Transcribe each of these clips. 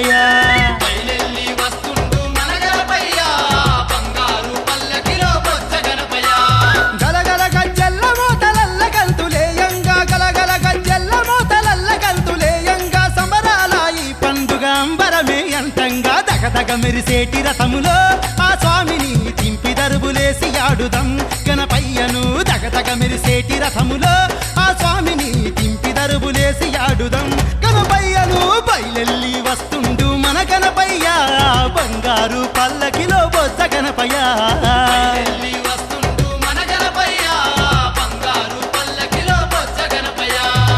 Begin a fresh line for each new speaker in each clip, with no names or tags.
గణపయ్య
బయలెల్లి వస్తుండు మన గణపయ్య బంగారు పల్లకిలో బొచ్చ గణపయ్య
గలగల గజ్జల్ల మోతలల్ల గంతులేయంగా గలగల గజ్జల్ల మోతలల్ల గంతులేయంగా సంబరాల ఈ పండుగ అంబరమే అంతంగా దగదగ మెరిసేటి రథములో ఆ స్వామిని తింపి దరుబులేసి ఆడుదం గణపయ్యను దగదగ మెరిసేటి రథములో ఆ స్వామిని తింపి దరుబులేసి ఆడుదం గణపయ్యను బయలెల్లి వస్తుండు మన గణపయ్య బంగారు పల్లకిలో బొజ్జ గణపయ్య
బయలెల్లి వస్తుండు మన గణపయ్య బంగారు పల్లకిలో బొచ్చ గణపయ్య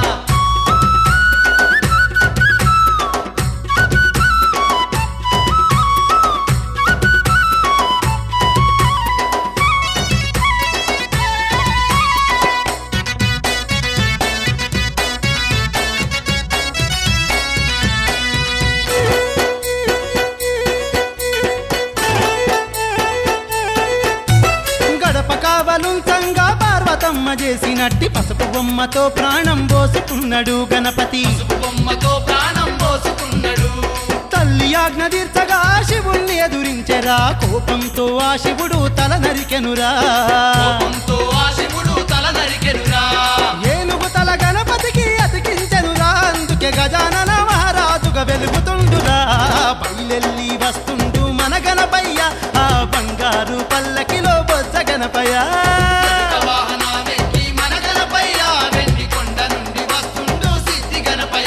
గడప కావలుంచంగా పార్వతమ్మ చేసినట్టి పసుపు బొమ్మతో ప్రాణం పోసుకున్నాడు గణపతి
బొమ్మతో ప్రాణం పోసుకున్నాడు
తల్లి ఆజ్ఞ తీర్చగా శివుణ్ణి ఎదురించెరా కోపంతో ఆ శివుడు తల నరికెనురా
కోపంతో ఆ శివుడు తల నరికెనురా
ఏనుగు తల గణపతికి అతికించెనురా అందుకే గజానన మహారాజుగా వెలుగుతుండురా బయలెల్లి వస్తుండు మన గణపయ్య ఆ బంగారు పల్లకిలో బొజ్జ గణపయ్య
వాహనమెక్కి మన గణపయ్య వెండి కొండ నుండి వస్తుండు సిద్ధి గణపయ్య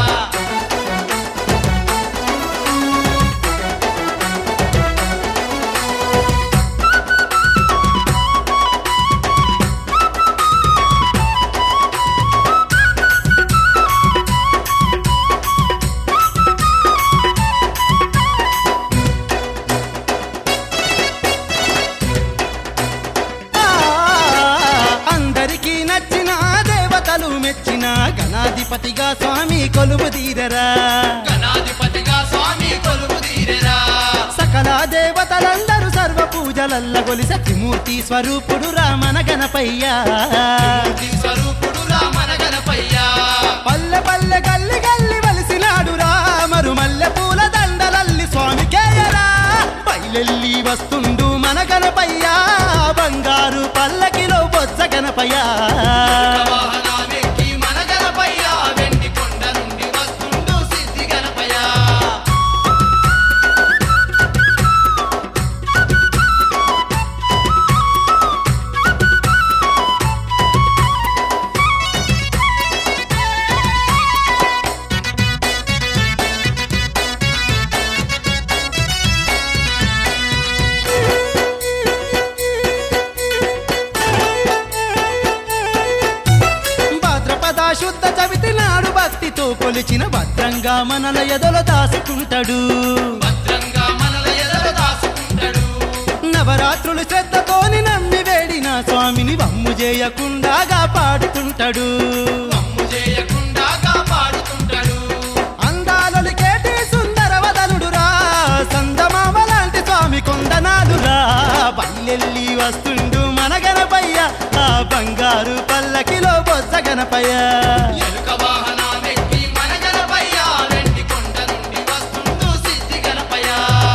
ఆ, అందరికీ నచ్చిన దేవతలు మెచ్చిన గణాధిపతిగా స్వామి కొలువు తీరరా
గణాధిపతిగా స్వామి కొలువు తీరెరా
సకల దేవతలందరూ సర్వ పూజలల్ల గొలిస త్రిమూర్తి స్వరూపుడు రామన గణపయ్య
మూర్తి స్వరూపుడు రామన గణపయ్య
పల్లె పల్లె గల్లి గల్లి వలిసినాడు రామరు మల్లె పూల దండలల్లి స్వామికేయరా పైలెల్లి వస్తుండు మన గణపయ్య బంగారు పల్లకిలో బొజ్జ గణపయ్య
వాహనమెక్కి మన గణపయ్య వెండి కొండ నుండి వస్తుండు సిద్ధి గణపయ్య
భాద్రపద శుద్ధ చవితి నాడు భక్తితో కొలిచిన భద్రంగా మనల ఎదలో దాసుకుంటాడు
భద్రంగా మనల ఎదర దాసుకుంటాడు
నవరాత్రులు శ్రద్ధతోని నమ్మి వేడిన స్వామిని వమ్ము చేయకుండా కాపాడుకుంటాడు
మమ్ము చేయకుండా కాపాడుతుంటాడు
అందాలొలికేటి సుందర వదనుడురా సందమామ లాంటి స్వామి కొందనాలురా బయలెల్లి వస్తుండు మన గణపయ్య ఆ బంగారు పల్లకిలో బొజ్జ గణపయ్య
ఎలుక వాహనమెక్కి మన గణపయ్య వెండి కొండ నుండి వస్తుండు సిద్ధి గణపయ్య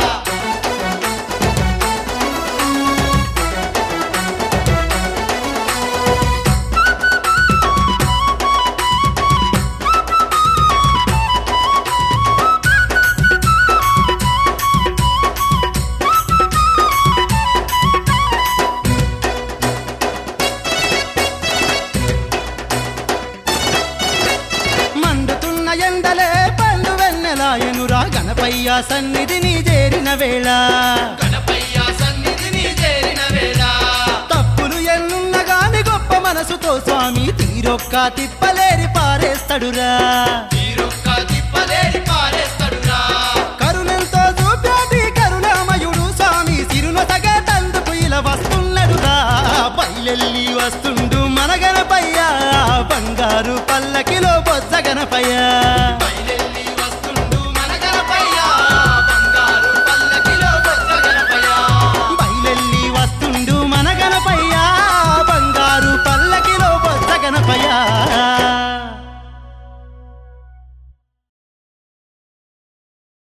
మండుతున్న ఎండలే పండు వెన్నెలాయనురా గణపయ్య సన్నిధిని చేరిన వేళ
గణపయ్య సన్నిధిని చేరిన వేళ
తప్పులు ఎన్నున్న గాని గొప్ప మనసుతో స్వామి తీరొక్క తిప్పలేరి పారేస్తాడురా
తీరొక్క తిప్పలేరి పారేస్తాడురా
కరుణంతో చూపాటి కరుణామయుడు స్వామి సిరునొసగా తందుకు ఇలా వస్తున్నాడురా బయలెల్లి వస్తుండు